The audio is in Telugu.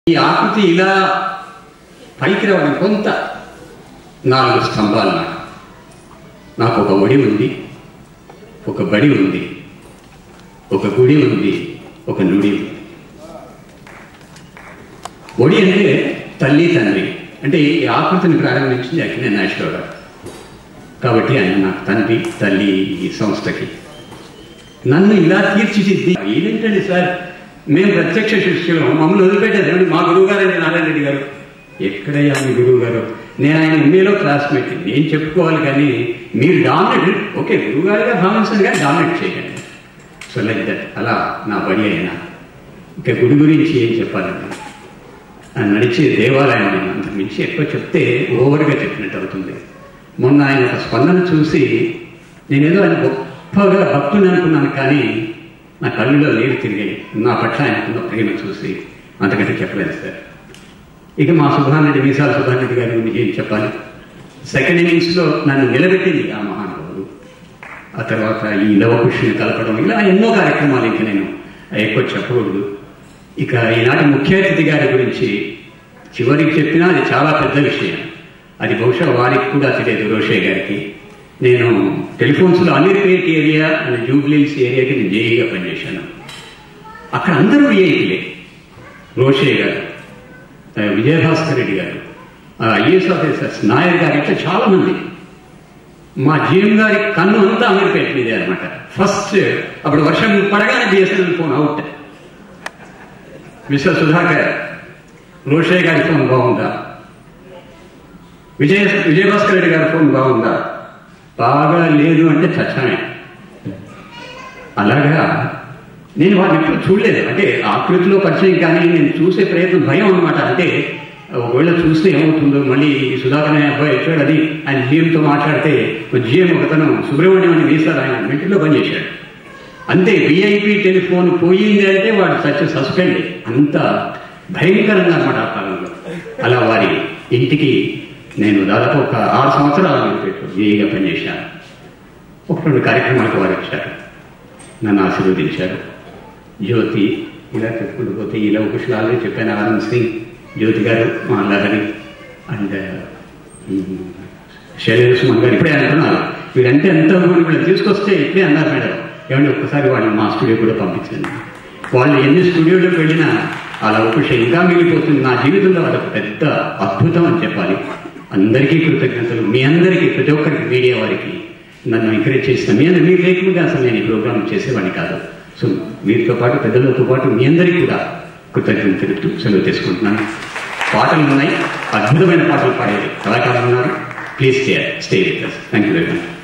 ఈ ఆకృతి ఇలా పైకి రావడం కొంత నాలుగు స్తంభాలు నాకు నాకు ఒక ఒడి ఉంది ఒక బడి ఉంది ఒక గుడి ఉంది ఒక నుడి ఉంది ఒడి అంటే తల్లి తండ్రి అంటే ఈ ఆకృతిని ప్రారంభించింది అక్కినే నాగేశ్వరరావు గారు కాబట్టి ఆయన నాకు తండ్రి తల్లి ఈ సంస్థకి నన్ను ఇలా తీర్చిదిద్ది ఏంటండి సార్ మేము ప్రత్యక్ష శిష్యులు మమ్మల్ని వదిలిపెట్టారు ఏమండి మా గురువు గారండి నారాయణ రెడ్డి గారు ఎక్కడయ్యా మీ గురువు గారు నేను ఆయన ఎంఏలో క్లాస్మేట్ నేను చెప్పుకోవాలి కానీ మీరు డామినేట్ ఓకే గురువు గారిగా భావించండి కానీ డామినేట్ చేయకండి సో లైక్ దట్ అలా నా బడి అయినా ఇంకా గుడి గురించి ఏం చెప్పాలండి ఆ నడిచే దేవాలయం నేను అంతకు మించి ఎక్కువ చెప్తే ఓవర్గా చెప్పినట్టు అవుతుంది మొన్న ఆయన ఒక స్పందన చూసి నేనేదో ఆయన గొప్పగా భక్తుని అనుకున్నాను కానీ నా కళ్ళులో నీరు తిరిగాయి నా పట్ల ఆయనకున్న ప్రేమ చూసి అంతకంటే చెప్పలేదు సార్ ఇక మా సుభారెడ్డి మీసాల సుభారెడ్డి గారి గురించి ఏం చెప్పాలి సెకండ్ ఇన్నింగ్స్లో నన్ను నిలబెట్టింది ఆ మహానుభావుడు ఆ తర్వాత ఈ లవకుషిని కలపడం ఇలా ఎన్నో కార్యక్రమాలు ఇంకా నేను ఎక్కువ చెప్పకూడదు ఇక ఈనాటి ముఖ్య అతిథి గారి గురించి చివరికి చెప్పినా అది చాలా పెద్ద విషయం అది బహుశా వారికి కూడా తెలియదు రోషే గారికి నేను టెలిఫోన్స్లో అమీర్పేట్ ఏరియా అండ్ జూబ్లీస్ ఏరియాకి నేను జేఈగా పనిచేశాను అక్కడ అందరూ విఐపీలే రోషే గారు ఆ, విజయభాస్కర్ రెడ్డి గారు ఐఏఎస్ ఆఫీసర్స్ నాయర్ గారు ఇట్లా చాలా మంది మా జీఎం గారి కన్ను అంతా అమీర్పేట మీదే అనమాట ఫస్ట్ అప్పుడు వర్షం పడగానే BSNL phone out mister Sudhakar Roshe గారి ఫోన్ బాగుందా విజయ విజయభాస్కర్ రెడ్డి గారి ఫోన్ బాగుందా బాగా లేదు అంటే చచ్చామే అలాగా నేను వాడిని ఎప్పుడు చూడలేదు అంటే ఆకృతిలో పరిచయం కానీ నేను చూసే ప్రయత్నం భయం అనమాట అంటే ఒకవేళ చూస్తే ఏమవుతుందో మళ్ళీ ఈ సుధాకర్ అనే అబ్బాయి వచ్చాడు అది ఆయన జిఎంతో మాట్లాడితే జిఎం ఒకతను సుబ్రహ్మణ్యం అని వేశాడు ఆయన మెంటిలో పనిచేశాడు అంతే విఐపి టెలిఫోన్ పోయింది అంటే వాడు సచ్ సస్పెండ్ అంత భయంకరంగా అనమాట ఆ కాలంలో అలా వారి ఇంటికి నేను దాదాపు ఒక ఆరు సంవత్సరాలు ఏఈగా పనిచేశాను ఒక రెండు కార్యక్రమాలకు వారు వచ్చారు నన్ను ఆశీర్వదించారు జ్యోతి ఇలా చెప్పుకుంటూ పోతే ఈ లవకుశలు ఆల్రెడీ చెప్పాను ఆనంద్ సింగ్ జ్యోతి గారు మా లహరి అండ్ శైలేష్ సుమన్ గారు ఇప్పుడే అంటున్నారు వీరంటే ఎంత మంది వీళ్ళని తీసుకొస్తే ఇప్పుడే అన్నారు మేడం ఏమంటే ఒక్కసారి వాళ్ళని మా స్టూడియో కూడా పంపించండి వాళ్ళు ఎన్ని స్టూడియోలోకి వెళ్ళినా ఆ లవకుశ ఇంకా మిగిలిపోతుంది నా జీవితంలో అదొక పెద్ద అద్భుతం అని చెప్పాలి అందరికీ కృతజ్ఞతలు మీ అందరికీ ప్రతి ఒక్కరికి మీడియా వారికి నన్ను ఎంకరేజ్ చేసిన మీ అందరూ మీరు లేకుండా అసలు నేను ఈ ప్రోగ్రామ్ చేసేవాడిని కాదు సో మీతో పాటు పెద్దలతో పాటు మీ అందరికీ కూడా కృతజ్ఞతలు తెలుపుతూ సెలవు తీసుకుంటున్నాను పాటలు ఉన్నాయి అద్భుతమైన పాటలు పాడేది కళాకారులు ఉన్నారు please stay stay with thank you very much